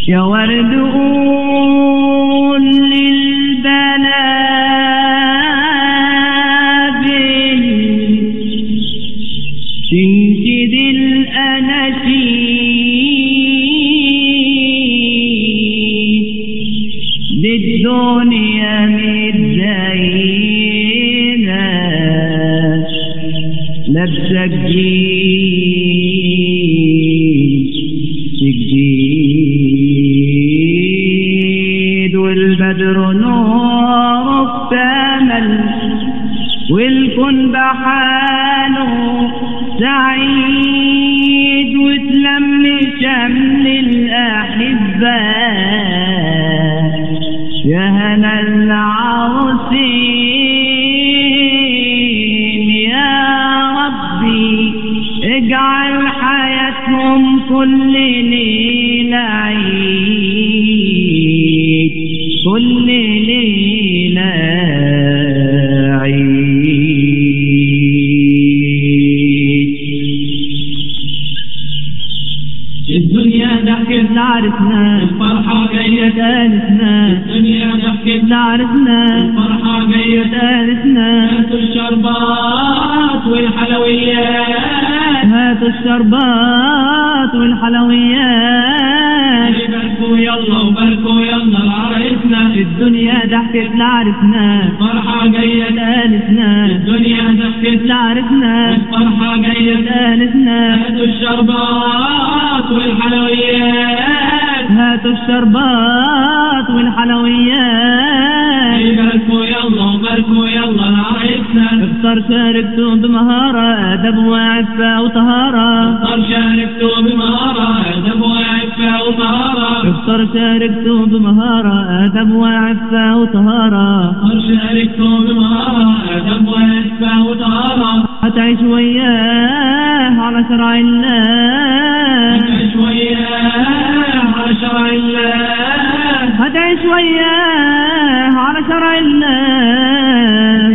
يا ورد قول للبلابل تنشد الأناشيد للدنيا متزينة لابسة جديد جديد والبدر نور اكتمل والكون بحاله سعيد وتلم شمل الأحبة يا هنا العروسين يا ربي اجعل حياتهم كل ليلة عيد كل ليلة عيد الدنيا ضحكت لعرسنا الفرحة جاية ثالثنا الدنيا ضحكت لعرسنا الفرحة جاية ثالثنا هاتوا الشربات والحلويات هاتوا الشربات والحلويات باركوا يلا وباركوا يلا لعريسنا الدنيا ضحكت لعرسنا الفرحة جاية ثالثنا الدنيا ضحكت لعرسنا الفرحة جاية ثالثنا هاتوا الشربات والحلويات هاتوا الشربات والحلويات باركوا يلا وباركوا يلا لعريسنا افطر شاركتوا بمهارة أدب وعفة وطهارة صار شاركتوا بمهارة أدب وعفة وطهارة افطر شاركتوا بمهارة أدب وعفة وطهارة صار شاركتوا بمهارة أدب وعفة وطهارة هتعيش وياه على شرع الله شوية على شرع الله هتعيش وياه على شرع الله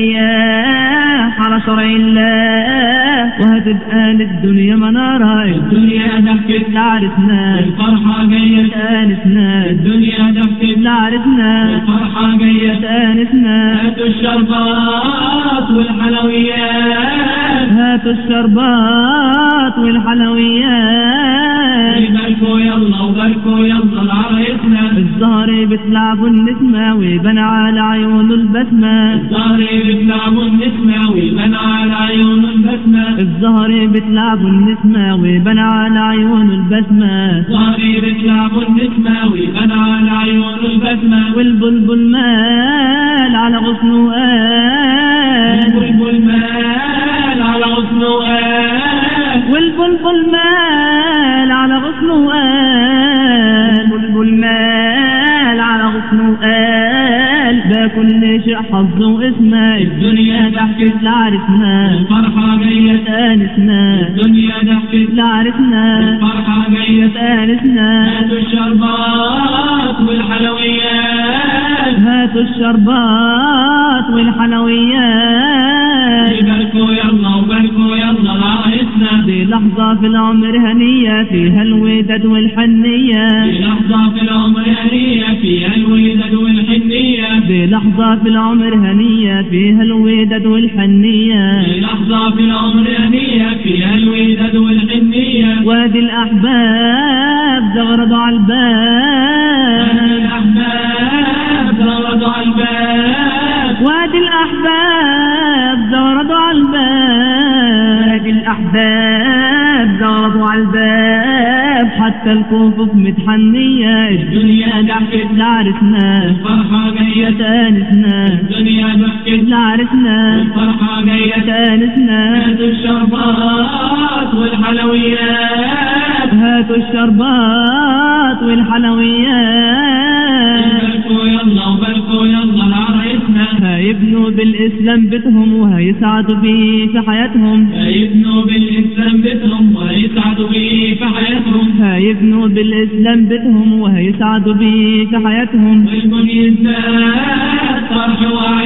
وياه على شرع الله وهتبقى للدنيا منارة الدنيا ضحكت لعرسنا الفرحة جاية تانسنا الدنيا ضحكت لعرسنا الفرحة جاية تانسنا هاتوا الشربات والحلويات هاتوا الشربات والحلويات باركوا يلا وباركوا يلا لعريسنا الزهر بتلعب النسمة ويبان على عيونه البسمة الزهر بتلعبوا النسمة ويبان على عيون البسمة الزهر بتلعب النسمة ويبان على عيونه البسمة الزهر بتلعبوا النسمة ويبان على عيون البسمة والبلبل مال على غصنه قال والبلبل مال على غصنه قال والبلبل مال على غصنه قال البلبل مال على غصنه قال ده كل شيء حظه اسمه الدنيا ضحكت لعرسنا الفرحة جاية تانسنا الدنيا ضحكت لعرسنا الفرحة جاية تانسنا هاتوا الشربات والحلويات هاتوا الشربات والحلويات باركوا يلا وباركوا يلا لعريسنا دي لحظة في العمر هنية فيها الوداد والحنية في لحظة في العمر هنية فيها الوداد والحنية دي لحظة في العمر هنية فيها الوداد والحنية في لحظة في العمر هنية فيها الوداد والحنية وادي الأحباب زغرضوا على الباب الأحباب زردوا على الباب وادي الأحباب زغرضوا على الباب وادي الأحباب زغرضوا على الباب حتى الكفوف متحنية الدنيا ضحكت لعرسنا الفرحة جاية تانسنا الدنيا ضحكت لعرسنا الفرحة جاية تانسنا هاتوا الشربات والحلويات هاتوا الشربات والحلويات باركوا يلا وباركوا يلا لعريسنا هيبنوا بالإسلام بيتهم وهيسعدوا بيه في حياتهم هيبنوا بالإسلام بيتهم ويسعدوا بيه في حياتهم هيبنوا بالإسلام بيتهم وهيسعدوا بيه في حياتهم والكل يزداد فرح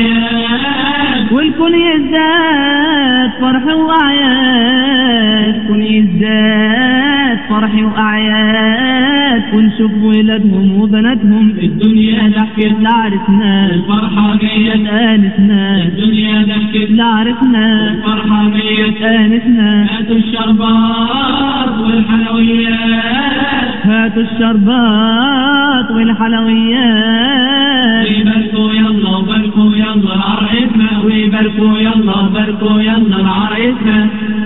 وأعياد والكل يزداد فرح وأعياد الكل يزداد فرح وأعياد ونشوف ولادهم وبناتهم الدنيا ضحكت لعرسنا الفرحة جيت آنسنا الدنيا ضحكت لعرسنا الفرحة جيت آنسنا هاتوا الشربات والحلويات هاتوا الشربات والحلويات ويباركوا يلا وباركوا يلا لعرقتنا ويباركوا يلا وباركوا يلا لعرقتنا